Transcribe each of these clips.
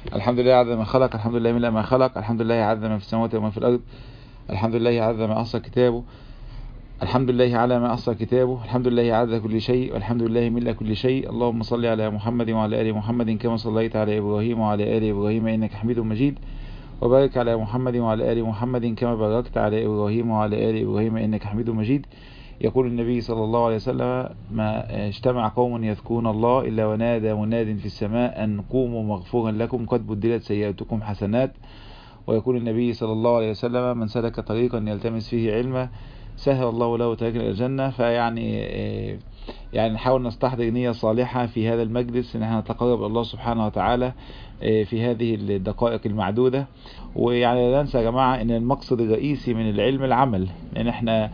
الحمد لله عدد ما خلق الحمد لله من ما خلق الحمد لله عدد ما في السماوات وما في الأرض الحمد لله عدد ما أحصى كتابه الحمد لله على ما أحصى كتابه الحمد لله عدد كل شيء والحمد لله ملء كل شيء اللهم صل على محمد وعلى آل محمد كما صليت على إبراهيم وعلى آل إبراهيم إنك حميد مجيد وبارك على محمد وعلى آل محمد كما باركت على إبراهيم وعلى آل إبراهيم إنك حميد مجيد يقول النبي صلى الله عليه وسلم ما اجتمع قوم يذكرون الله إلا ونادى مناد في السماء أن قوموا مغفورا لكم قد بدلت سيئاتكم حسنات ويقول النبي صلى الله عليه وسلم من سلك طريقا يلتمس فيه علما سهل الله له طريقا إلى الجنة فيعني يعني نحاول نستحضر نية صالحة في هذا المجلس ان احنا نتقرب الى الله سبحانه وتعالى في هذه الدقائق المعدودة ويعني لا ننسى يا جماعة ان المقصد الرئيسي من العلم العمل لان احنا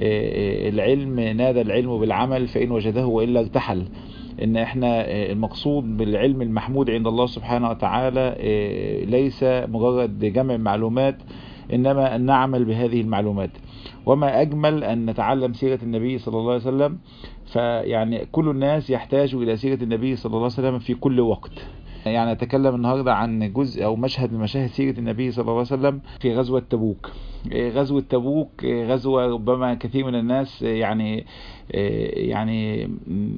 العلم نادى العلم بالعمل فإن وجده وإلا ارتحل ان احنا المقصود بالعلم المحمود عند الله سبحانه وتعالى ليس مجرد جمع معلومات انما ان نعمل بهذه المعلومات وما اجمل ان نتعلم سيرة النبي صلى الله عليه وسلم فيعني كل الناس يحتاج الى سيرة النبي صلى الله عليه وسلم في كل وقت يعني نتكلم النهاردة عن جزء او مشهد من مشاهد سيرة النبي صلى الله عليه وسلم في غزوة تبوك غزوة تبوك غزوة ربما كثير من الناس يعني يعني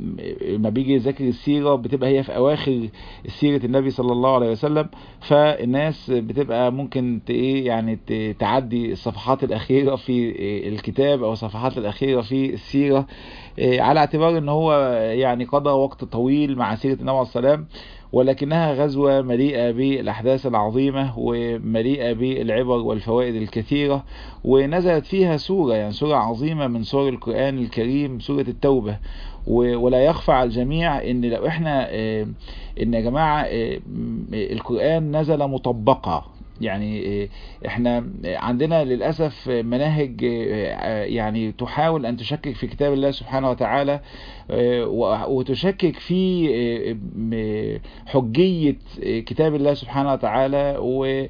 ما بيجي يذاكر السيرة بتبقى هي في اواخر سيرة النبي صلى الله عليه وسلم فالناس بتبقى ممكن ايه يعني تعدي الصفحات الاخيرة في الكتاب او الصفحات الاخيرة في السيرة على اعتبار ان هو يعني قضى وقت طويل مع سيرة النبي عليه السلام ولكنها غزوة مليئة بالأحداث العظيمة ومليئة بالعبر والفوائد الكثيرة ونزلت فيها سورة يعني سورة عظيمة من سور القرآن الكريم سورة التوبة ولا يخفى على الجميع ان لو احنا ان يا جماعة القرآن نزل مطبقا يعني احنا عندنا للأسف مناهج يعني تحاول ان تشكك في كتاب الله سبحانه وتعالى وتشكك في حجية كتاب الله سبحانه وتعالى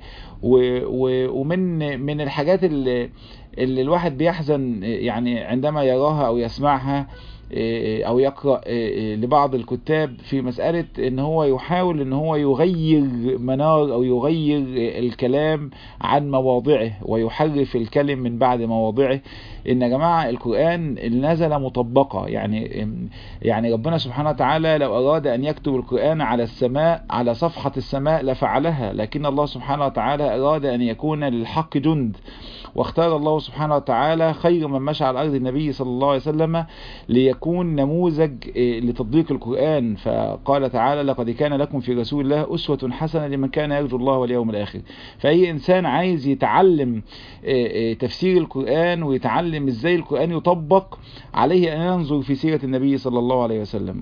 ومن من الحاجات اللي, اللي الواحد بيحزن يعني عندما يراها او يسمعها او يقرأ لبعض الكتاب في مسألة ان هو يحاول ان هو يغير منار او يغير الكلام عن مواضعه ويحرف الكلم من بعد مواضعه ان يا جماعة القرآن نزل مطبقة يعني يعني ربنا سبحانه وتعالى لو اراد ان يكتب القرآن على السماء على صفحة السماء لفعلها لكن الله سبحانه وتعالى اراد ان يكون للحق جند واختار الله سبحانه وتعالى خير من مشى على الارض النبي صلى الله عليه وسلم ليكون نموذج لتطبيق القرآن فقال تعالى لقد كان لكم في رسول الله أسوة حسنة لمن كان يرجو الله واليوم الآخر فأي إنسان عايز يتعلم تفسير القرآن ويتعلم إزاي القرآن يطبق عليه أن ينظر في سيرة النبي صلى الله عليه وسلم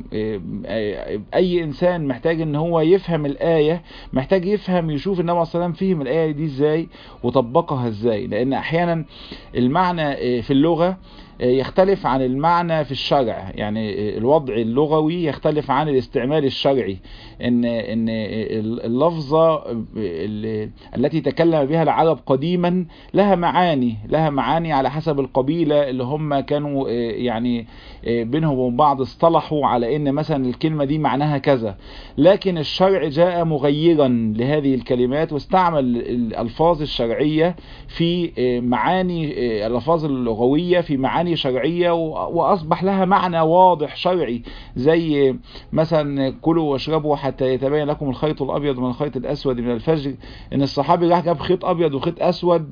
أي إنسان محتاج أن هو يفهم الآية محتاج يفهم يشوف النبي صلى الله عليه وسلم فهم الآية دي إزاي وطبقها إزاي لأن أحيانا المعنى في اللغة يختلف عن المعنى في الشرع يعني الوضع اللغوي يختلف عن الاستعمال الشرعي ان ان اللفظة التي تكلم بها العرب قديما لها معاني لها معاني على حسب القبيلة اللي هم كانوا يعني بينهم وبين بعض اصطلحوا على ان مثلا الكلمة دي معناها كذا لكن الشرع جاء مغيرا لهذه الكلمات واستعمل الالفاظ الشرعية في معاني الالفاظ اللغوية في معاني معاني شرعية وأصبح لها معنى واضح شرعي زي مثلا كلوا واشربوا حتى يتبين لكم الخيط الأبيض من الخيط الأسود من الفجر إن الصحابي راح جاب خيط أبيض وخيط أسود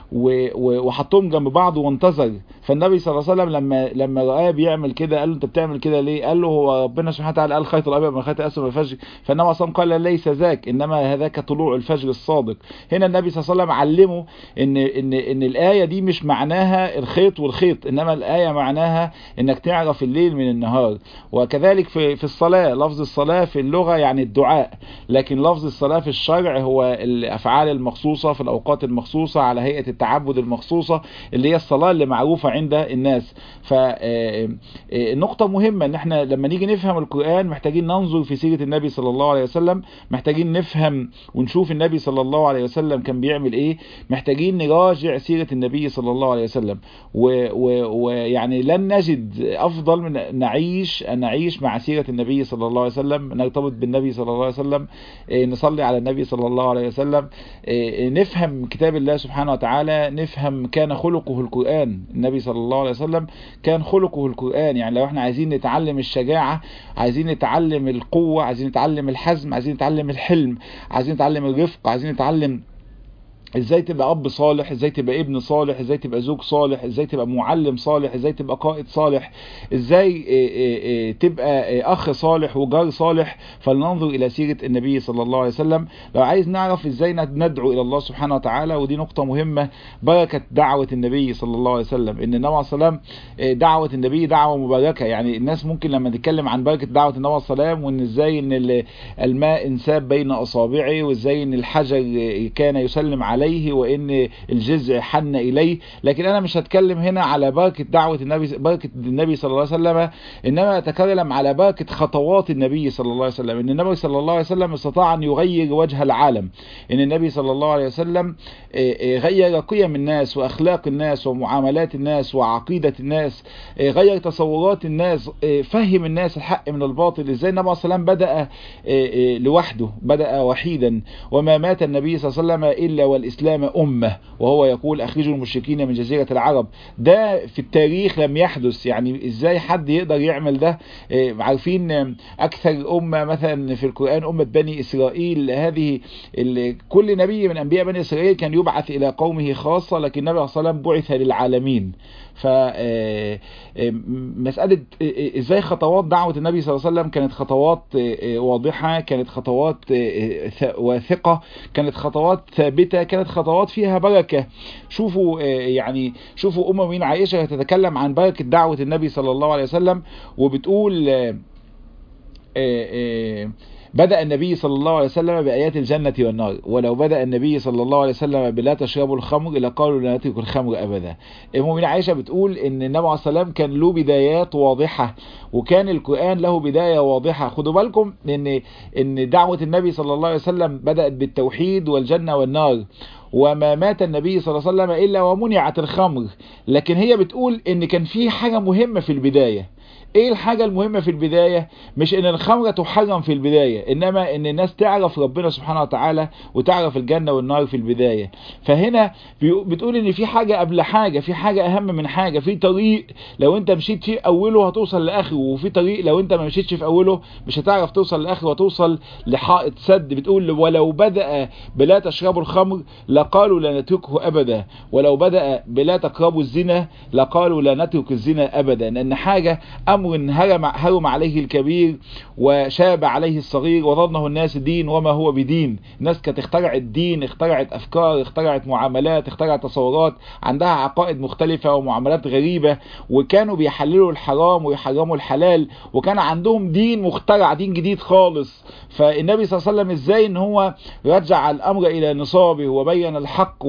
وحطهم جنب بعض وانتظر فالنبي صلى الله عليه وسلم لما لما رآه بيعمل كده قال له انت بتعمل كده ليه قال له هو ربنا سبحانه وتعالى قال الخيط الابيض من الخيط الاسود من الفجر فالنبي صلى الله عليه وسلم قال ليس ذاك انما هذاك طلوع الفجر الصادق هنا النبي صلى الله عليه وسلم علمه ان ان ان الايه دي مش معناها الخيط والخيط انما الايه معناها انك تعرف الليل من النهار وكذلك في في الصلاه لفظ الصلاه في اللغه يعني الدعاء لكن لفظ الصلاه في الشرع هو الافعال المخصوصه في الاوقات المخصوصه على هيئه التعبد المخصوصة اللي هي الصلاة اللي معروفة عند الناس فنقطة مهمة ان احنا لما نيجي نفهم القرآن محتاجين ننظر في سيرة النبي صلى الله عليه وسلم محتاجين نفهم ونشوف النبي صلى الله عليه وسلم كان بيعمل ايه محتاجين نراجع سيرة النبي صلى الله عليه وسلم ويعني لن نجد افضل من نعيش ان نعيش مع سيرة النبي صلى الله عليه وسلم نرتبط بالنبي صلى الله عليه وسلم نصلي على النبي صلى الله عليه وسلم نفهم كتاب الله سبحانه وتعالى نفهم كان خلقه القرآن النبي صلى الله عليه وسلم كان خلقه القرآن يعني لو احنا عايزين نتعلم الشجاعة عايزين نتعلم القوة عايزين نتعلم الحزم عايزين نتعلم الحلم عايزين نتعلم الرفق عايزين نتعلم ازاي تبقى اب صالح ازاي تبقى ابن صالح ازاي تبقى زوج صالح ازاي تبقى معلم صالح ازاي تبقى قائد صالح ازاي تبقى اخ صالح وجار صالح فلننظر الى سيرة النبي صلى الله عليه وسلم لو عايز نعرف ازاي ندعو الى الله سبحانه وتعالى ودي نقطة مهمة بركة دعوة النبي صلى الله عليه وسلم ان النبي صلى الله عليه وسلم دعوة النبي دعوة مباركة يعني الناس ممكن لما نتكلم عن بركة دعوة النبي صلى الله عليه وسلم وان ازاي ان الماء انساب بين اصابعه وازاي ان الحجر كان يسلم عليه عليه وان الجزع حن اليه لكن انا مش هتكلم هنا على بركة دعوة النبي بركة النبي صلى الله عليه وسلم انما اتكلم على بركة خطوات النبي صلى الله عليه وسلم ان النبي صلى الله عليه وسلم استطاع ان يغير وجه العالم ان النبي صلى الله عليه وسلم غير قيم الناس واخلاق الناس ومعاملات الناس وعقيدة الناس غير تصورات الناس فهم الناس الحق من الباطل ازاي النبي صلى الله عليه وسلم بدأ لوحده بدأ وحيدا وما مات النبي صلى الله عليه وسلم الا والاسلام امة وهو يقول اخرجوا المشركين من جزيرة العرب ده في التاريخ لم يحدث يعني ازاي حد يقدر يعمل ده عارفين اكثر امة مثلا في القرآن امة بني اسرائيل هذه كل نبي من انبياء بني اسرائيل كان يبعث الى قومه خاصة لكن النبي صلى الله عليه وسلم بعث للعالمين ف مسألة ازاي خطوات دعوة النبي صلى الله عليه وسلم كانت خطوات واضحة كانت خطوات واثقة كانت خطوات ثابتة كانت خطوات فيها بركة شوفوا يعني شوفوا ام مين عائشة تتكلم عن بركة دعوة النبي صلى الله عليه وسلم وبتقول بدأ النبي صلى الله عليه وسلم بآيات الجنة والنار ولو بدأ النبي صلى الله عليه وسلم بلا تشربوا الخمر لقالوا لا نترك الخمر أبدا المؤمنة عائشة بتقول ان النبي عليه الصلاة والسلام كان له بدايات واضحة وكان القرآن له بداية واضحة خدوا بالكم ان ان دعوة النبي صلى الله عليه وسلم بدأت بالتوحيد والجنة والنار وما مات النبي صلى الله عليه وسلم إلا ومنعت الخمر لكن هي بتقول ان كان في حاجة مهمة في البداية ايه الحاجة المهمة في البداية مش ان الخمرة تحرم في البداية انما ان الناس تعرف ربنا سبحانه وتعالى وتعرف الجنة والنار في البداية فهنا بتقول ان في حاجة قبل حاجة في حاجة اهم من حاجة في طريق لو انت مشيت فيه اوله هتوصل لاخره وفي طريق لو انت ما مشيتش في اوله مش هتعرف توصل لاخره وتوصل لحائط سد بتقول ولو بدأ بلا تشربوا الخمر لقالوا لا نتركه ابدا ولو بدأ بلا تقربوا الزنا لقالوا لا نترك الزنا ابدا لان حاجة امر هرم, هرم عليه الكبير وشاب عليه الصغير وظنه الناس دين وما هو بدين الناس كانت اخترعت دين اخترعت افكار اخترعت معاملات اخترعت تصورات عندها عقائد مختلفة ومعاملات غريبة وكانوا بيحللوا الحرام ويحرموا الحلال وكان عندهم دين مخترع دين جديد خالص فالنبي صلى الله عليه وسلم ازاي ان هو رجع الامر الى نصابه وبين الحق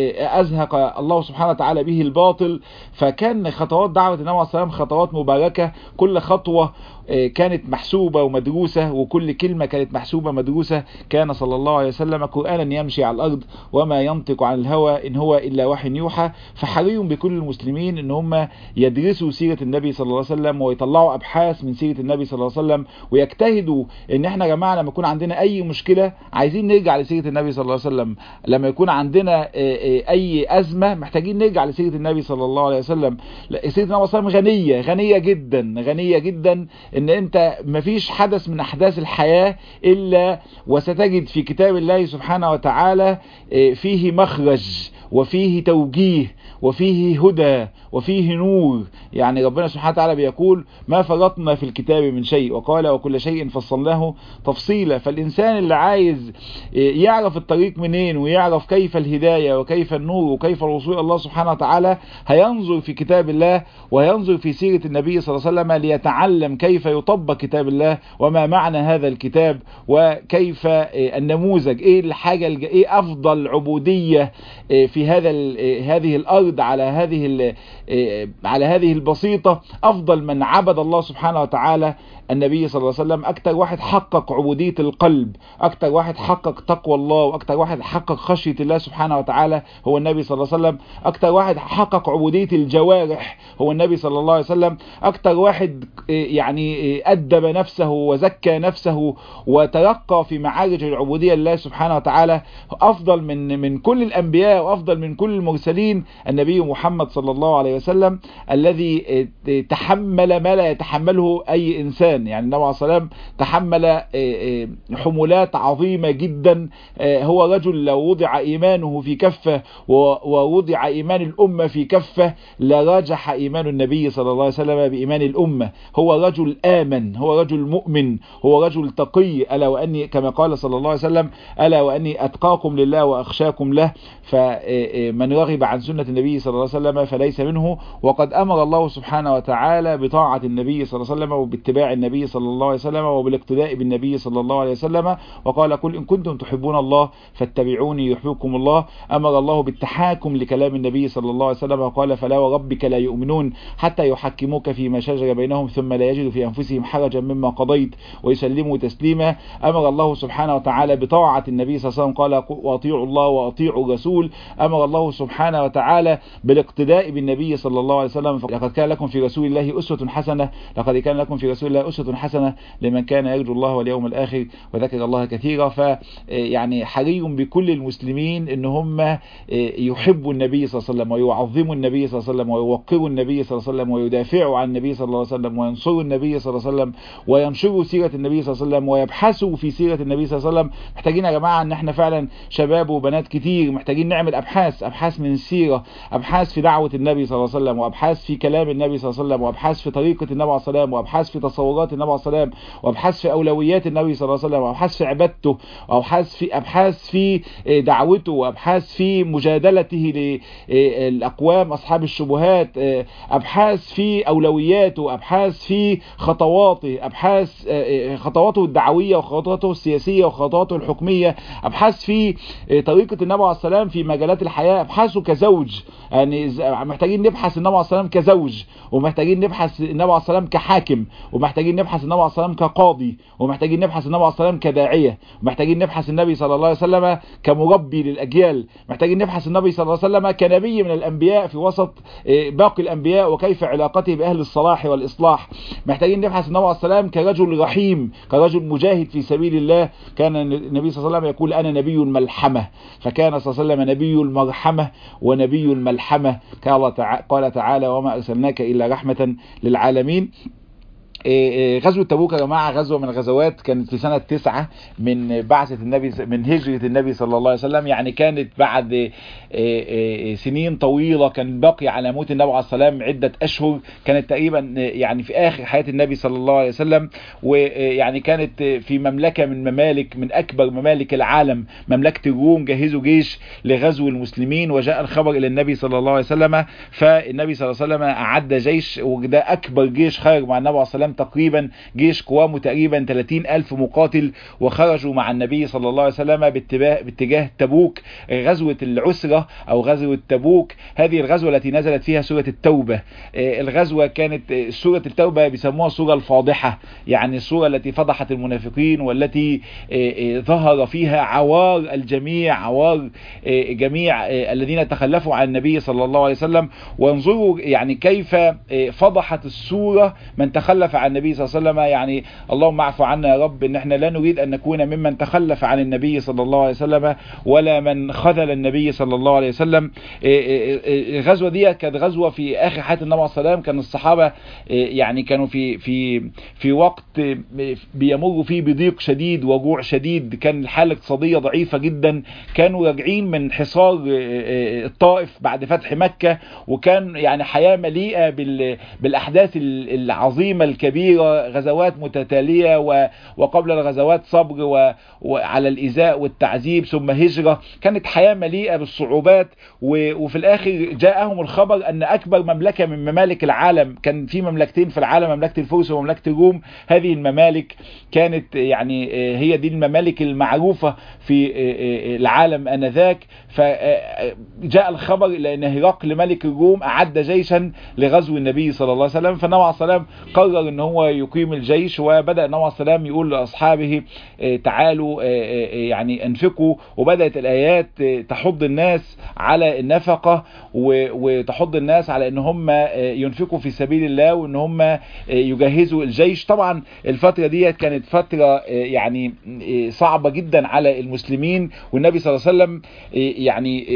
وازهق الله سبحانه وتعالى به الباطل فكان خطوات دعوة النبي صلى الله عليه وسلم خطوات مباركة كل خطوة كانت محسوبة ومدروسة وكل كلمة كانت محسوبة مدروسة كان صلى الله عليه وسلم قرآنا يمشي على الأرض وما ينطق عن الهوى إن هو إلا وحي يوحى فحري بكل المسلمين إن هم يدرسوا سيرة النبي صلى الله عليه وسلم ويطلعوا أبحاث من سيرة النبي صلى الله عليه وسلم ويجتهدوا إن إحنا يا جماعة لما يكون عندنا أي مشكلة عايزين نرجع لسيرة النبي صلى الله عليه وسلم لما يكون عندنا أي أزمة محتاجين نرجع لسيرة النبي صلى الله عليه وسلم سيرة النبي صلى الله عليه وسلم غنية غنية جدا غنية جدا ان انت مفيش حدث من احداث الحياة الا وستجد في كتاب الله سبحانه وتعالى فيه مخرج وفيه توجيه وفيه هدى وفيه نور يعني ربنا سبحانه وتعالى بيقول ما فرطنا في الكتاب من شيء وقال وكل شيء فصلناه تفصيلا فالإنسان اللي عايز يعرف الطريق منين ويعرف كيف الهداية وكيف النور وكيف الوصول الله سبحانه وتعالى هينظر في كتاب الله وهينظر في سيرة النبي صلى الله عليه وسلم ليتعلم كيف يطبق كتاب الله وما معنى هذا الكتاب وكيف النموذج ايه الحاجة ايه افضل عبودية في هذا هذه الارض على هذه على هذه البسيطة افضل من عبد الله سبحانه وتعالى النبي صلى الله عليه وسلم اكتر واحد حقق عبودية القلب اكتر واحد حقق تقوى الله واكتر واحد حقق خشية الله سبحانه وتعالى هو النبي صلى الله عليه وسلم اكتر واحد حقق عبودية الجوارح هو النبي صلى الله عليه وسلم اكتر واحد يعني ادب نفسه وزكى نفسه وترقى في معارج العبودية لله سبحانه وتعالى افضل من من كل الانبياء وافضل من كل المرسلين النبي محمد صلى الله عليه وسلم الذي تحمل ما لا يتحمله اي انسان يعني النبي عليه الصلاه والسلام تحمل حمولات عظيمة جدا هو رجل لو وضع ايمانه في كفة ووضع ايمان الامة في كفة لراجح ايمان النبي صلى الله عليه وسلم بايمان الامة هو رجل امن هو رجل مؤمن هو رجل تقي الا واني كما قال صلى الله عليه وسلم الا واني اتقاكم لله واخشاكم له فمن رغب عن سنة النبي صلى الله عليه وسلم فليس منه وقد امر الله سبحانه وتعالى بطاعة النبي صلى الله عليه وسلم وباتباع النبي صلى الله عليه وسلم وبالاقتداء بالنبي صلى الله عليه وسلم وقال قل إن كنتم تحبون الله فاتبعوني يحببكم الله أمر الله بالتحاكم لكلام النبي صلى الله عليه وسلم وقال فلا وربك لا يؤمنون حتى يحكموك فيما شجر بينهم ثم لا يجدوا في أنفسهم حرجا مما قضيت ويسلموا تسليما أمر الله سبحانه وتعالى بطاعة النبي صلى الله عليه وسلم قال وأطيعوا الله وأطيعوا الرسول أمر الله سبحانه وتعالى بالاقتداء بالنبي صلى الله عليه وسلم لقد كان لكم في رسول الله أسوة حسنة لقد كان لكم في رسول الله أسوة حسنة لمن كان يرجو الله واليوم الآخر وذكر الله كثيرا ف يعني حري بكل المسلمين ان هم يحبوا النبي صلى الله عليه وسلم ويعظموا النبي صلى الله عليه وسلم ويوقروا النبي صلى الله عليه وسلم ويدافعوا عن النبي صلى الله عليه وسلم وينصروا النبي صلى الله عليه وسلم وينشروا سيرة النبي صلى الله عليه وسلم ويبحثوا في سيرة النبي صلى الله عليه وسلم محتاجين يا جماعة ان احنا فعلا شباب وبنات كتير محتاجين نعمل ابحاث ابحاث من السيرة ابحاث في دعوة النبي صلى الله عليه وسلم وابحاث في كلام النبي صلى الله عليه وسلم وابحاث في طريقة النبي عليه الصلاة والسلام وابحاث في تصورات النبي عليه الصلاة والسلام وابحاث في اولويات النبي صلى الله عليه وسلم وابحاث في عبادته وابحاث في ابحاث في دعوته وابحاث في مجادلته للاقوام اصحاب الشبهات ابحاث في اولوياته ابحاث في خطواته ابحاث خطواته الدعويه وخطواته السياسيه وخطواته الحكميه ابحاث في طريقه النبي عليه السلام في مجالات الحياه ابحاثه كزوج يعني محتاجين نبحث النبي عليه السلام كزوج ومحتاجين نبحث النبي عليه السلام كحاكم ومحتاجين نبحث النبي عليه السلام كقاضي ومحتاجين نبحث النبي عليه السلام كداعيه ومحتاجين نبحث النبي صلى الله عليه وسلم كمربي للاجيال محتاجين نبحث النبي صلى الله عليه وسلم كنبي من الانبياء في وسط باقي الانبياء وكيف علاقته باهل الصلاح والاصلاح محتاجين نبحث النبي عليه السلام كرجل رحيم كرجل مجاهد في سبيل الله كان النبي صلى الله عليه وسلم يقول انا نبي الملحمه فكان صلى الله عليه وسلم نبي المرحمه ونبي الملحمه قال تعالى وما ارسلناك الا رحمه للعالمين غزوة تبوك يا جماعة غزوة من الغزوات كانت في سنة تسعة من بعثة النبي من هجرة النبي صلى الله عليه وسلم يعني كانت بعد سنين طويلة كان باقي على موت النبي عليه السلام عدة أشهر كانت تقريبا يعني في آخر حياة النبي صلى الله عليه وسلم ويعني كانت في مملكة من ممالك من أكبر ممالك العالم مملكة الروم جهزوا جيش لغزو المسلمين وجاء الخبر إلى النبي صلى الله عليه وسلم فالنبي صلى الله عليه وسلم أعد جيش وده أكبر جيش خرج مع النبي عليه السلام تقريبا جيش قوامه تقريبا 30 ألف مقاتل وخرجوا مع النبي صلى الله عليه وسلم باتجاه تبوك غزوة العسرة أو غزوة تبوك هذه الغزوة التي نزلت فيها سورة التوبة الغزوة كانت سورة التوبة بيسموها سورة الفاضحة يعني السورة التي فضحت المنافقين والتي ظهر فيها عوار الجميع عوار جميع الذين تخلفوا عن النبي صلى الله عليه وسلم وانظروا يعني كيف فضحت السورة من تخلف عن النبي صلى الله عليه وسلم يعني اللهم اعف عنا يا رب ان احنا لا نريد ان نكون ممن تخلف عن النبي صلى الله عليه وسلم ولا من خذل النبي صلى الله عليه وسلم الغزوه دي كانت غزوه في اخر حياه النبي عليه السلام كان الصحابه يعني كانوا في في في وقت بيمروا فيه بضيق شديد وجوع شديد كان الحاله الاقتصاديه ضعيفه جدا كانوا راجعين من حصار الطائف بعد فتح مكه وكان يعني حياه مليئه بالاحداث العظيمه الكبيره كبيرة غزوات متتالية وقبل الغزوات صبر وعلى الإزاء والتعذيب ثم هجرة كانت حياة مليئة بالصعوبات وفي الآخر جاءهم الخبر أن أكبر مملكة من ممالك العالم كان في مملكتين في العالم مملكة الفرس ومملكة الروم هذه الممالك كانت يعني هي دي الممالك المعروفة في العالم أنذاك فجاء الخبر إلى أن هرقل ملك الروم أعد جيشا لغزو النبي صلى الله عليه وسلم فالنبي عليه السلام قرر أن هو يقيم الجيش وبدأ النبي عليه السلام يقول لأصحابه تعالوا يعني انفقوا وبدأت الآيات تحض الناس على النفقة وتحض الناس على أن هم ينفقوا في سبيل الله وأن هم يجهزوا الجيش طبعا الفترة دي كانت فترة يعني صعبة جدا على المسلمين والنبي صلى الله عليه وسلم يعني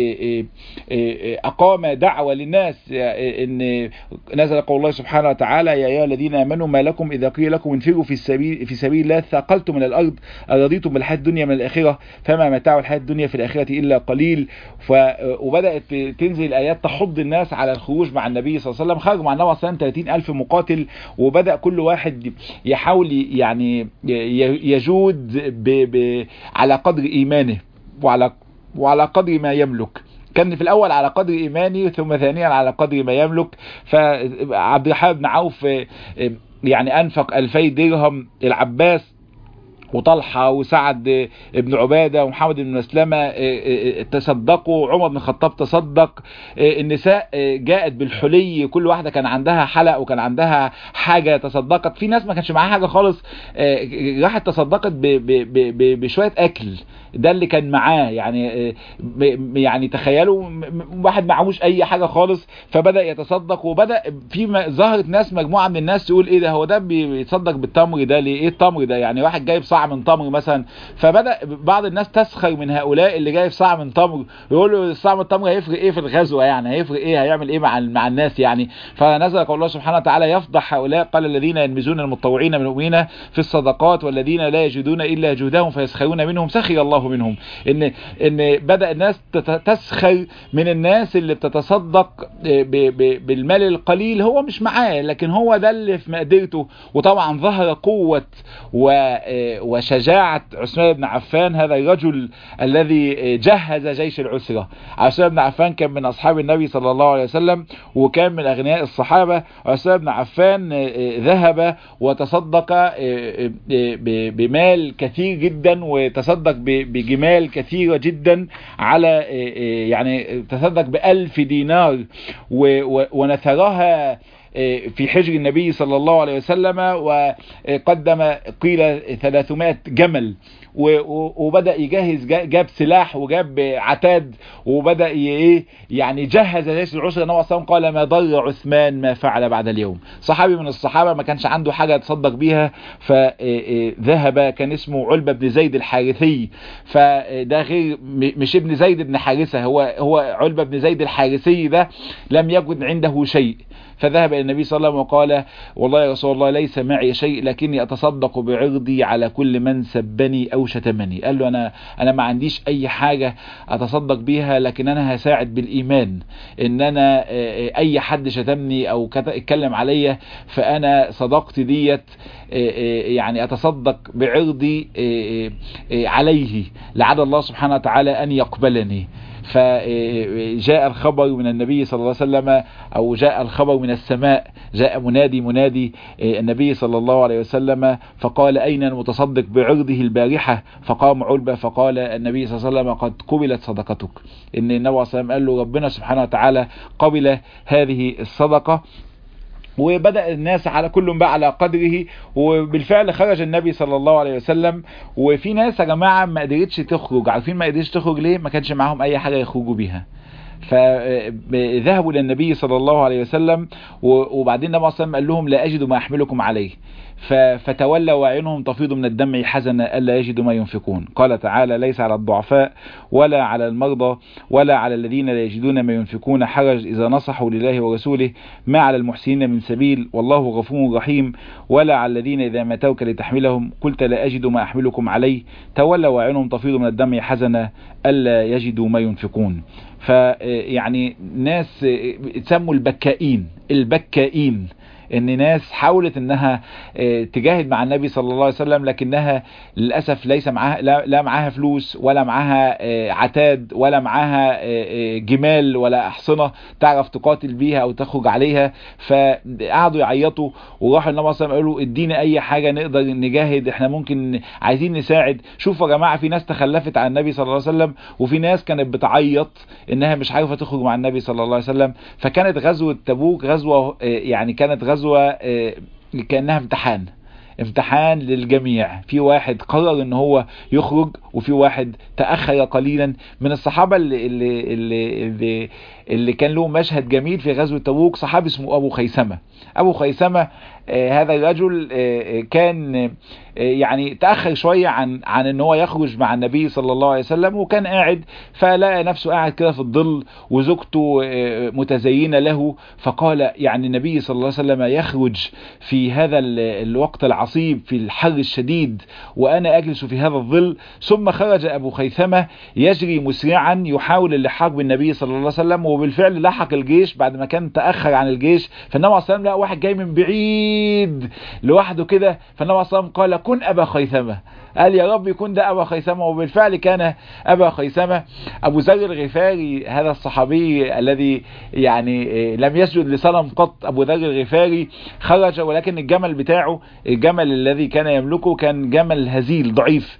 أقام دعوة للناس إن نزل قول الله سبحانه وتعالى يا أيها الذين آمنوا ما لكم إذا قيل لكم انفروا في السبيل في سبيل الله ثقلتم من الأرض أرضيتم بالحياة الدنيا من الآخرة فما متاع الحياة الدنيا في الآخرة إلا قليل ف وبدأت تنزل الآيات تحض الناس على الخروج مع النبي صلى الله عليه وسلم خرج مع النبي صلى الله عليه وسلم 30 ألف مقاتل وبدأ كل واحد يحاول يعني يجود ب... ب... على قدر إيمانه وعلى وعلى قدر ما يملك كان في الأول على قدر إيماني ثم ثانيا على قدر ما يملك فعبد الرحمن بن عوف يعني أنفق ألفي درهم العباس وطلحة وسعد بن عبادة ومحمد بن مسلمة تصدقوا عمر بن الخطاب تصدق النساء جاءت بالحلي كل واحدة كان عندها حلق وكان عندها حاجة تصدقت في ناس ما كانش معاها حاجة خالص راحت تصدقت بشوية أكل ده اللي كان معاه يعني يعني تخيلوا واحد معهوش اي حاجه خالص فبدا يتصدق وبدا في ظهرت ناس مجموعه من الناس تقول ايه ده هو ده بيتصدق بالتمر ده ليه ايه التمر ده يعني واحد جايب صاع من تمر مثلا فبدا بعض الناس تسخر من هؤلاء اللي جايب صاع من تمر يقولوا الصاع من التمر هيفرق ايه في الغزوه يعني هيفرق ايه هيعمل ايه مع مع الناس يعني فنزل قول الله سبحانه وتعالى يفضح هؤلاء قال الذين ينبذون المتطوعين من المؤمنين في الصدقات والذين لا يجدون الا جهدهم فيسخرون منهم سخر الله منهم ان ان بدا الناس تسخر من الناس اللي بتتصدق بالمال القليل هو مش معاه لكن هو ده اللي في مقدرته وطبعا ظهر قوه وشجاعه عثمان بن عفان هذا الرجل الذي جهز جيش العسره عثمان بن عفان كان من اصحاب النبي صلى الله عليه وسلم وكان من اغنياء الصحابه عثمان بن عفان ذهب وتصدق بمال كثير جدا وتصدق بجمال أموال كثيرة جدا على يعني تصدق بألف دينار ونثرها في حجر النبي صلى الله عليه وسلم وقدم قيل 300 جمل وبدأ يجهز جاب سلاح وجاب عتاد وبدأ ايه يعني جهز جيش العسرة النبي صلى قال ما ضر عثمان ما فعل بعد اليوم صحابي من الصحابة ما كانش عنده حاجة يتصدق بيها فذهب كان اسمه علبة بن زيد الحارثي فده غير مش ابن زيد بن حارثة هو هو علبة بن زيد الحارثي ده لم يجد عنده شيء فذهب إلى النبي صلى الله عليه وسلم وقال والله يا رسول الله ليس معي شيء لكني أتصدق بعرضي على كل من سبني أو شتمني قال له أنا, أنا ما عنديش أي حاجة أتصدق بيها لكن أنا هساعد بالإيمان إن أنا أي حد شتمني أو اتكلم عليا فأنا صدقتي ديت يعني أتصدق بعرضي عليه لعل الله سبحانه وتعالى أن يقبلني فجاء الخبر من النبي صلى الله عليه وسلم أو جاء الخبر من السماء جاء منادي منادي النبي صلى الله عليه وسلم فقال أين المتصدق بعرضه البارحة فقام علبة فقال النبي صلى الله عليه وسلم قد قبلت صدقتك إن النبي صلى الله عليه وسلم قال له ربنا سبحانه وتعالى قبل هذه الصدقة وبدأ الناس على كل بقى على قدره وبالفعل خرج النبي صلى الله عليه وسلم وفي ناس يا جماعة ما قدرتش تخرج عارفين ما قدرتش تخرج ليه ما كانش معاهم اي حاجة يخرجوا بيها فذهبوا للنبي صلى الله عليه وسلم وبعدين النبي صلى الله عليه وسلم قال لهم لا أجد ما أحملكم عليه فتولوا وعينهم تفيض من الدمع حزنا ألا يجدوا ما ينفقون قال تعالى ليس على الضعفاء ولا على المرضى ولا على الذين لا يجدون ما ينفقون حرج إذا نصحوا لله ورسوله ما على المحسنين من سبيل والله غفور رحيم ولا على الذين إذا ماتوك لتحملهم قلت لا أجد ما أحملكم عليه تولوا وعينهم تفيض من الدمع حزنا ألا يجدوا ما ينفقون فيعني ناس تسموا البكائين البكائين ان ناس حاولت انها تجاهد مع النبي صلى الله عليه وسلم لكنها للاسف ليس معاها لا, لا معاها فلوس ولا معاها عتاد ولا معاها جمال ولا احصنه تعرف تقاتل بيها او تخرج عليها فقعدوا يعيطوا وراحوا النبي صلى الله عليه وسلم قالوا ادينا اي حاجه نقدر نجاهد احنا ممكن عايزين نساعد شوفوا يا جماعه في ناس تخلفت عن النبي صلى الله عليه وسلم وفي ناس كانت بتعيط انها مش عارفه تخرج مع النبي صلى الله عليه وسلم فكانت غزوه تبوك غزوه يعني كانت غزوه كانها امتحان امتحان للجميع في واحد قرر ان هو يخرج وفي واحد تأخر قليلا من الصحابة اللي, اللي, اللي, اللي, اللي كان له مشهد جميل في غزوة تبوك صحابي اسمه ابو خيسمة ابو خيسمة آه هذا الرجل آه كان آه يعني تأخر شوية عن عن ان هو يخرج مع النبي صلى الله عليه وسلم وكان قاعد فلقى نفسه قاعد كده في الظل وزوجته متزينة له فقال يعني النبي صلى الله عليه وسلم يخرج في هذا الوقت العصيب في الحر الشديد وانا اجلس في هذا الظل ثم خرج ابو خيثمة يجري مسرعا يحاول اللحاق بالنبي صلى الله عليه وسلم وبالفعل لحق الجيش بعد ما كان تأخر عن الجيش فالنبي عليه الصلاة والسلام لقى واحد جاي من بعيد لوحده كده فالنبي عليه الصلاة والسلام قال كن أبا خيثمة قال يا رب يكون ده أبا خيثمة وبالفعل كان أبا خيثمة أبو ذر الغفاري هذا الصحابي الذي يعني لم يسجد لصنم قط أبو ذر الغفاري خرج ولكن الجمل بتاعه الجمل الذي كان يملكه كان جمل هزيل ضعيف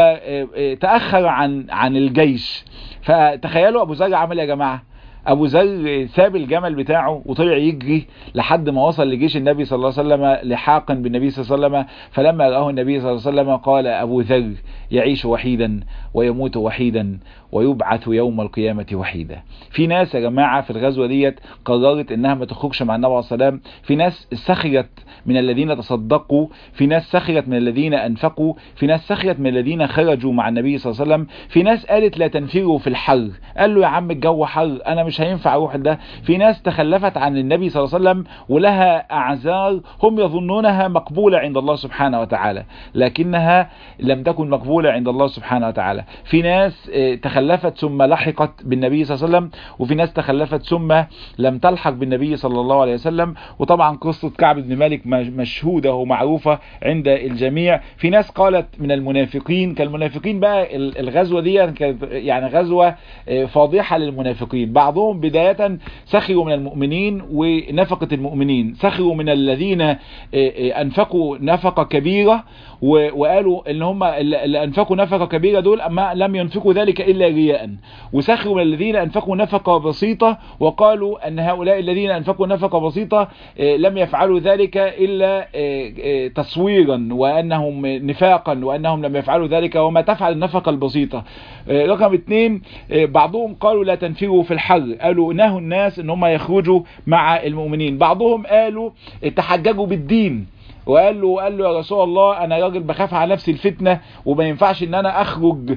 فتأخر عن عن الجيش فتخيلوا أبو ذر عمل يا جماعة ابو ذر ساب الجمل بتاعه وطلع يجري لحد ما وصل لجيش النبي صلى الله عليه وسلم لحاقا بالنبي صلى الله عليه وسلم فلما راه النبي صلى الله عليه وسلم قال ابو ذر يعيش وحيدا ويموت وحيدا ويبعث يوم القيامة وحيدا في ناس يا جماعة في الغزوة ديت قررت انها ما تخرجش مع النبي عليه الصلاة والسلام في ناس سخرت من الذين تصدقوا في ناس سخرت من الذين انفقوا في ناس سخرت من الذين خرجوا مع النبي صلى الله عليه وسلم في ناس قالت لا تنفروا في الحر قال له يا عم الجو حر انا مش هينفع اروح ده في ناس تخلفت عن النبي صلى الله عليه وسلم ولها اعذار هم يظنونها مقبولة عند الله سبحانه وتعالى لكنها لم تكن مقبولة عند الله سبحانه وتعالى في ناس تخلفت ثم لحقت بالنبي صلى الله عليه وسلم وفي ناس تخلفت ثم لم تلحق بالنبي صلى الله عليه وسلم وطبعا قصة كعب بن مالك مشهودة ومعروفة عند الجميع في ناس قالت من المنافقين كالمنافقين بقى الغزوة دي كانت يعني غزوة فاضحة للمنافقين بعضهم بداية سخروا من المؤمنين ونفقة المؤمنين سخروا من الذين انفقوا نفقة كبيرة وقالوا ان هم اللي انفقوا نفقة كبيرة دول اما لم ينفقوا ذلك الا رياء وسخروا من الذين انفقوا نفقة بسيطة وقالوا ان هؤلاء الذين انفقوا نفقة بسيطة لم يفعلوا ذلك الا تصويرا وانهم نفاقا وانهم لم يفعلوا ذلك وما تفعل النفقة البسيطة رقم اثنين بعضهم قالوا لا تنفروا في الحر قالوا نهوا الناس ان هم يخرجوا مع المؤمنين بعضهم قالوا تحججوا بالدين وقال له قال له يا رسول الله انا راجل بخاف على نفسي الفتنه وما ينفعش ان انا اخرج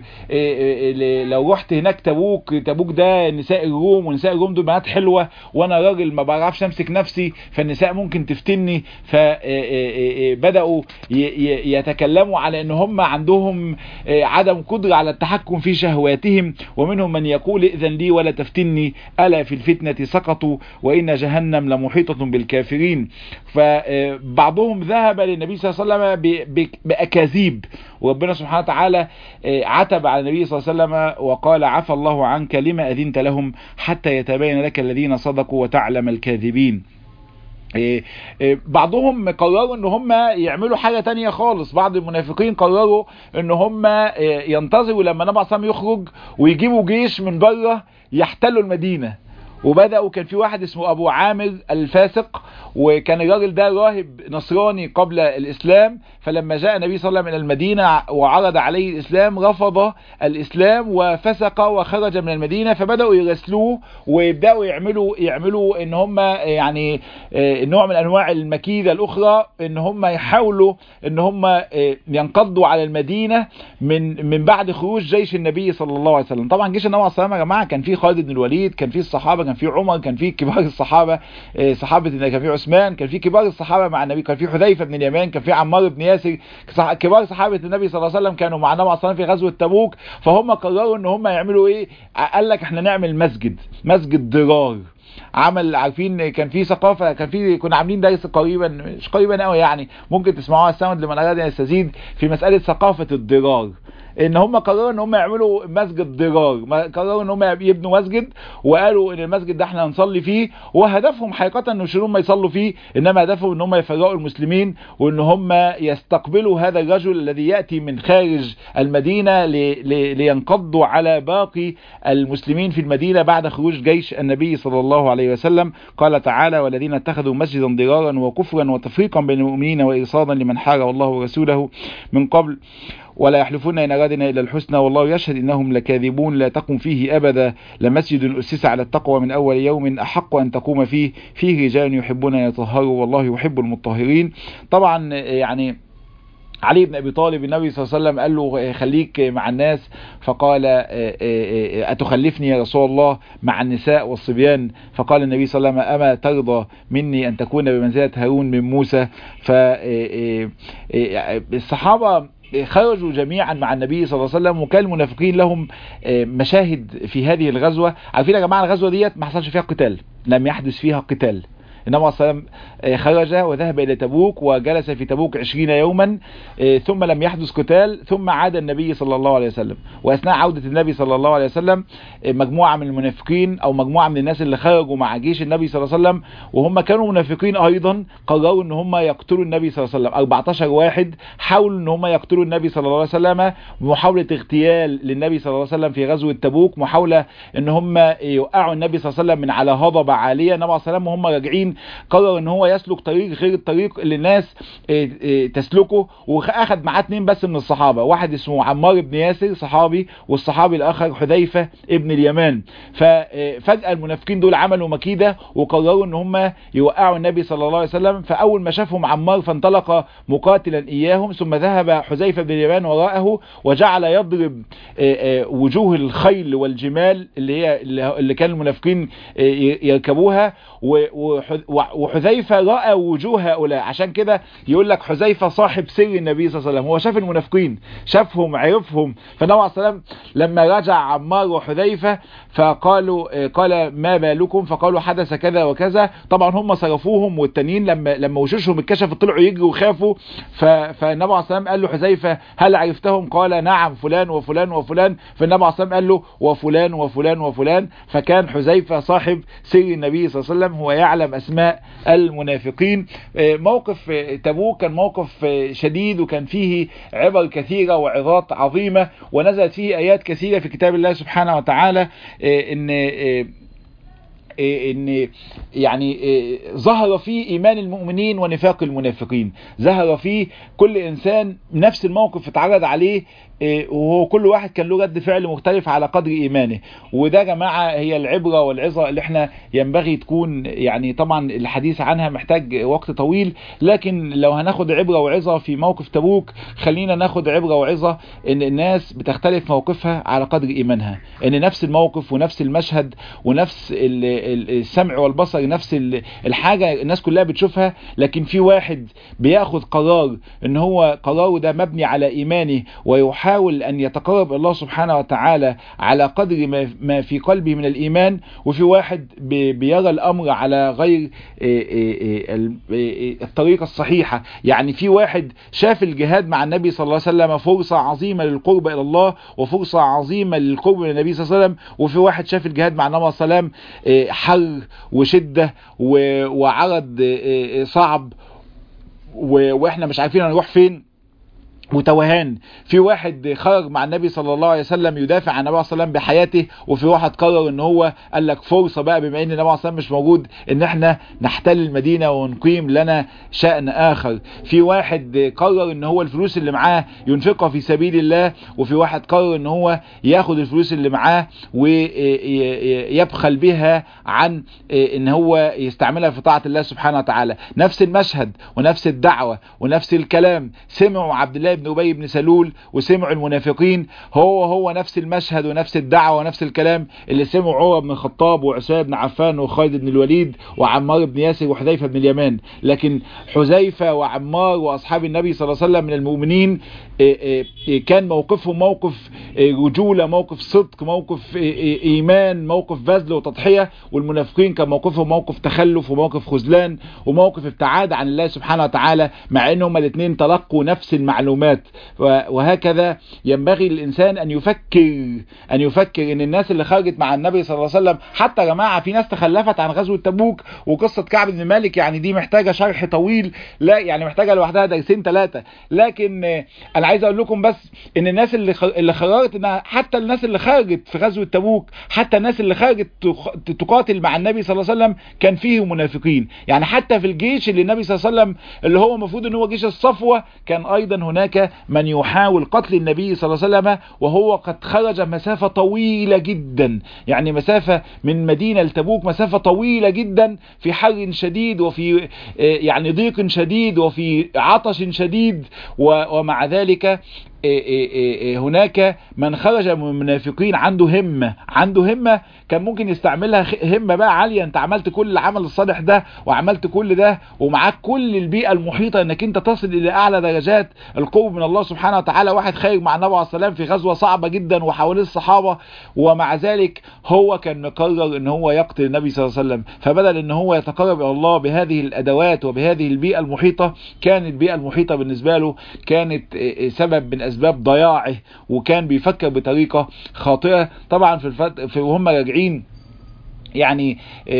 لو رحت هناك تبوك تبوك ده نساء الروم ونساء الروم دول بنات حلوه وانا راجل ما بعرفش امسك نفسي فالنساء ممكن تفتني فبداوا يتكلموا على ان هم عندهم عدم قدره على التحكم في شهواتهم ومنهم من يقول ائذن لي ولا تفتني الا في الفتنه سقطوا وان جهنم لمحيطه بالكافرين فبعضهم ذهب للنبي صلى الله عليه وسلم بأكاذيب وربنا سبحانه وتعالى عتب على النبي صلى الله عليه وسلم وقال عفى الله عنك لما أذنت لهم حتى يتبين لك الذين صدقوا وتعلم الكاذبين بعضهم قرروا ان هم يعملوا حاجة تانية خالص بعض المنافقين قرروا ان هم ينتظروا لما النبي صلى يخرج ويجيبوا جيش من بره يحتلوا المدينة وبدأوا كان في واحد اسمه ابو عامر الفاسق وكان الراجل ده راهب نصراني قبل الاسلام فلما جاء النبي صلى الله عليه وسلم من المدينة وعرض عليه الاسلام رفض الاسلام وفسق وخرج من المدينة فبدأوا يرسلوه ويبدأوا يعملوا يعملوا ان هم يعني نوع من انواع المكيدة الاخرى ان هم يحاولوا ان هم ينقضوا على المدينة من من بعد خروج جيش النبي صلى الله عليه وسلم طبعا جيش النبي صلى الله عليه وسلم يا جماعة كان فيه خالد بن الوليد كان فيه الصحابة كان فيه عمر كان فيه كبار الصحابة صحابة كان فيه عثمان كان فيه كبار الصحابة مع النبي كان فيه حذيفة بن اليمان كان فيه عمار بن ياسر كبار صحابة النبي صلى الله عليه وسلم كانوا مع النبي صلى الله عليه وسلم في غزوة تبوك فهم قرروا ان هم يعملوا ايه قال لك احنا نعمل مسجد مسجد ضرار عمل عارفين كان في ثقافه كان في كنا عاملين درس قريبا مش قريبا قوي يعني ممكن تسمعوها الساوند لمن اراد ان يستزيد في مساله ثقافه الضرار ان هم قرروا ان هم يعملوا مسجد ضرار قرروا ان هم يبنوا مسجد وقالوا ان المسجد ده احنا هنصلي فيه وهدفهم حقيقه مش ان هم يصلوا فيه انما هدفهم ان هم يفرقوا المسلمين وان هم يستقبلوا هذا الرجل الذي ياتي من خارج المدينه لينقضوا على باقي المسلمين في المدينه بعد خروج جيش النبي صلى الله عليه وسلم قال تعالى والذين اتخذوا مسجدا ضرارا وكفرا وتفريقا بين المؤمنين وارصادا لمن حارب الله ورسوله من قبل ولا يحلفون إن أرادنا إلا الحسنى والله يشهد إنهم لكاذبون لا تقم فيه أبدا لمسجد أسس على التقوى من أول يوم أحق أن تقوم فيه فيه رجال يحبون أن يطهروا والله يحب المطهرين طبعا يعني علي بن ابي طالب النبي صلى الله عليه وسلم قال له خليك مع الناس فقال اتخلفني يا رسول الله مع النساء والصبيان فقال النبي صلى الله عليه وسلم اما ترضى مني ان تكون بمنزله هارون من موسى فالصحابه خرجوا جميعا مع النبي صلى الله عليه وسلم وكان المنافقين لهم مشاهد في هذه الغزوة عارفين يا جماعة الغزوة ديت ما حصلش فيها قتال لم يحدث فيها قتال النبي صلى الله عليه وسلم خرج وذهب إلى تبوك وجلس في تبوك عشرين يوما ثم لم يحدث قتال ثم عاد النبي صلى الله عليه وسلم وأثناء عودة النبي صلى الله عليه وسلم مجموعة من المنافقين أو مجموعة من الناس اللي خرجوا مع جيش النبي صلى الله عليه وسلم وهم كانوا منافقين أيضا قرروا أن هم يقتلوا النبي صلى الله عليه وسلم 14 واحد حاولوا أن هم يقتلوا النبي صلى الله عليه وسلم محاولة اغتيال للنبي صلى الله عليه وسلم في غزوة تبوك محاولة أن هم يوقعوا النبي صلى الله عليه وسلم من على هضبة عالية النبي صلى الله عليه وسلم وهم راجعين قرر ان هو يسلك طريق غير الطريق اللي الناس تسلكه واخد معاه اتنين بس من الصحابة واحد اسمه عمار بن ياسر صحابي والصحابي الاخر حذيفة ابن اليمان ففجأة المنافقين دول عملوا مكيدة وقرروا ان هم يوقعوا النبي صلى الله عليه وسلم فاول ما شافهم عمار فانطلق مقاتلا اياهم ثم ذهب حذيفة بن اليمان وراءه وجعل يضرب وجوه الخيل والجمال اللي هي اللي كان المنافقين يركبوها وحذيفة رأى وجوه هؤلاء عشان كده يقول لك حذيفة صاحب سر النبي صلى الله عليه وسلم هو شاف المنافقين شافهم عرفهم فالنبي عليه السلام لما رجع عمار وحذيفة فقالوا قال ما بالكم فقالوا حدث كذا وكذا طبعا هم صرفوهم والتانيين لما لما وشوشهم اتكشفت طلعوا يجروا وخافوا فالنبي عليه السلام قال له حذيفة هل عرفتهم قال نعم فلان وفلان وفلان فالنبي عليه السلام قال له وفلان وفلان وفلان فكان حذيفة صاحب سر النبي صلى الله عليه وسلم هو يعلم اسماء المنافقين موقف تبوك كان موقف شديد وكان فيه عبر كثيرة وعظات عظيمة ونزلت فيه آيات كثيرة في كتاب الله سبحانه وتعالى ان ان يعني ظهر فيه ايمان المؤمنين ونفاق المنافقين ظهر فيه كل انسان نفس الموقف اتعرض عليه وهو كل واحد كان له رد فعل مختلف على قدر ايمانه وده يا جماعه هي العبره والعظه اللي احنا ينبغي تكون يعني طبعا الحديث عنها محتاج وقت طويل لكن لو هناخد عبره وعظه في موقف تبوك خلينا ناخد عبره وعظه ان الناس بتختلف موقفها على قدر ايمانها ان نفس الموقف ونفس المشهد ونفس السمع والبصر نفس الحاجه الناس كلها بتشوفها لكن في واحد بياخد قرار ان هو قراره ده مبني على ايمانه ويحاول يحاول أن يتقرب الله سبحانه وتعالى على قدر ما في قلبه من الإيمان وفي واحد بيرى الأمر على غير الطريقة الصحيحة يعني في واحد شاف الجهاد مع النبي صلى الله عليه وسلم فرصة عظيمة للقرب إلى الله وفرصة عظيمة للقرب من النبي صلى الله عليه وسلم وفي واحد شاف الجهاد مع النبي صلى الله عليه وسلم حر وشدة وعرض صعب واحنا مش عارفين هنروح فين وتوهان في واحد خرج مع النبي صلى الله عليه وسلم يدافع عن النبي صلى الله عليه وسلم بحياته وفي واحد قرر ان هو قال لك فرصه بقى بما ان النبي صلى الله عليه وسلم مش موجود ان احنا نحتل المدينه ونقيم لنا شأن اخر في واحد قرر ان هو الفلوس اللي معاه ينفقها في سبيل الله وفي واحد قرر ان هو ياخد الفلوس اللي معاه ويبخل بها عن ان هو يستعملها في طاعه الله سبحانه وتعالى نفس المشهد ونفس الدعوه ونفس الكلام سمعوا عبد الله الله بن ابي بن سلول وسمعوا المنافقين هو هو نفس المشهد ونفس الدعوه ونفس الكلام اللي سمعوا عمر بن الخطاب وعثمان بن عفان وخالد بن الوليد وعمار بن ياسر وحذيفه بن اليمان لكن حذيفه وعمار واصحاب النبي صلى الله عليه وسلم من المؤمنين كان موقفهم موقف رجوله موقف صدق موقف ايمان موقف بذل وتضحيه والمنافقين كان موقفهم موقف تخلف وموقف خذلان وموقف ابتعاد عن الله سبحانه وتعالى مع انهم الاثنين تلقوا نفس المعلومات وهكذا ينبغي للانسان ان يفكر ان يفكر ان الناس اللي خرجت مع النبي صلى الله عليه وسلم حتى يا جماعه في ناس تخلفت عن غزوه تبوك وقصه كعب بن مالك يعني دي محتاجه شرح طويل لا يعني محتاجه لوحدها درسين ثلاثه لكن انا عايز اقول لكم بس ان الناس اللي اللي خرجت انها حتى الناس اللي خرجت في غزوه تبوك حتى الناس اللي خرجت تقاتل مع النبي صلى الله عليه وسلم كان فيه منافقين يعني حتى في الجيش اللي النبي صلى الله عليه وسلم اللي هو المفروض ان هو جيش الصفوه كان ايضا هناك من يحاول قتل النبي صلى الله عليه وسلم وهو قد خرج مسافه طويله جدا يعني مسافه من مدينه لتبوك مسافه طويله جدا في حر شديد وفي يعني ضيق شديد وفي عطش شديد ومع ذلك هناك من خرج من المنافقين عنده همة عنده همة كان ممكن يستعملها همة بقى عالية انت عملت كل العمل الصالح ده وعملت كل ده ومعاك كل البيئة المحيطة انك انت تصل الى اعلى درجات القرب من الله سبحانه وتعالى واحد خارج مع النبي عليه السلام في غزوة صعبة جدا وحواليه الصحابة ومع ذلك هو كان مقرر ان هو يقتل النبي صلى الله عليه وسلم فبدل ان هو يتقرب الى الله بهذه الادوات وبهذه البيئة المحيطة كانت البيئة المحيطة بالنسبة له كانت سبب من اسباب ضياعه وكان بيفكر بطريقة خاطئة طبعا في, الفت... في وهم راجعين يعني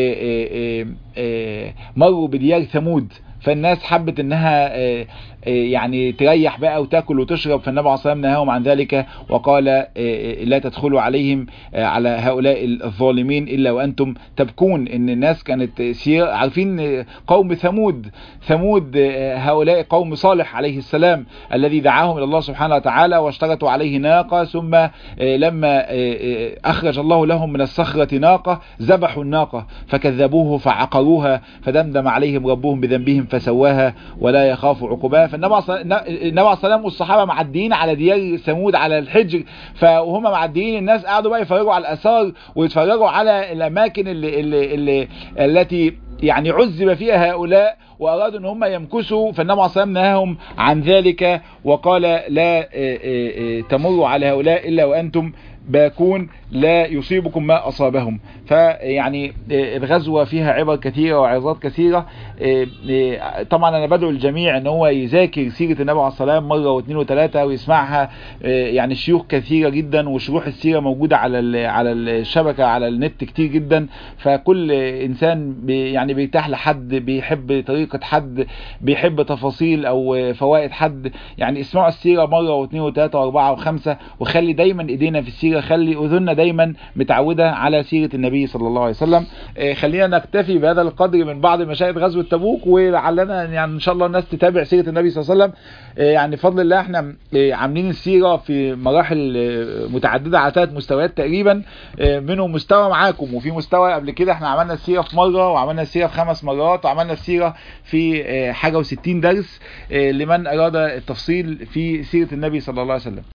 مروا بديار ثمود فالناس حبت انها يعني تريح بقى وتاكل وتشرب فالنبي عليه الصلاه والسلام نهاهم عن ذلك وقال لا تدخلوا عليهم على هؤلاء الظالمين الا وانتم تبكون ان الناس كانت سير عارفين قوم ثمود ثمود هؤلاء قوم صالح عليه السلام الذي دعاهم الى الله سبحانه وتعالى واشترطوا عليه ناقه ثم لما اخرج الله لهم من الصخره ناقه ذبحوا الناقه فكذبوه فعقروها فدمدم عليهم ربهم بذنبهم فسواها ولا يخاف عقباها فالنبي عليه السلام والصحابه معديين على ديار ثمود على الحجر فهم معديين الناس قعدوا بقى يفرجوا على الاثار ويتفرجوا على الاماكن اللي اللي اللي التي يعني عذب فيها هؤلاء وأرادوا أن هم يمكسوا فالنبي عليه الصلاة نهاهم عن ذلك وقال لا تمروا على هؤلاء إلا وأنتم باكون لا يصيبكم ما أصابهم فيعني الغزوة فيها عبر كثيرة وعظات كثيرة طبعا أنا بدعو الجميع أن هو يذاكر سيرة النبي عليه الصلاة مرة واثنين وثلاثة ويسمعها يعني شيوخ كثيرة جدا وشروح السيرة موجودة على على الشبكة على النت كتير جدا فكل إنسان يعني بيتاح لحد بيحب طريقة حد بيحب تفاصيل أو فوائد حد يعني اسمعوا السيرة مرة واثنين وثلاثة وأربعة وخمسة وخلي دايما إيدينا في السيرة خلي أذننا دايما متعودة على سيرة النبي صلى الله عليه وسلم خلينا نكتفي بهذا القدر من بعض مشاهد غزوة تبوك ولعلنا يعني ان شاء الله الناس تتابع سيرة النبي صلى الله عليه وسلم يعني بفضل الله احنا عاملين السيرة في مراحل متعددة على ثلاث مستويات تقريبا منهم مستوى معاكم وفي مستوى قبل كده احنا عملنا السيرة في مرة وعملنا السيرة في خمس مرات وعملنا السيرة في حاجة وستين درس لمن اراد التفصيل في سيرة النبي صلى الله عليه وسلم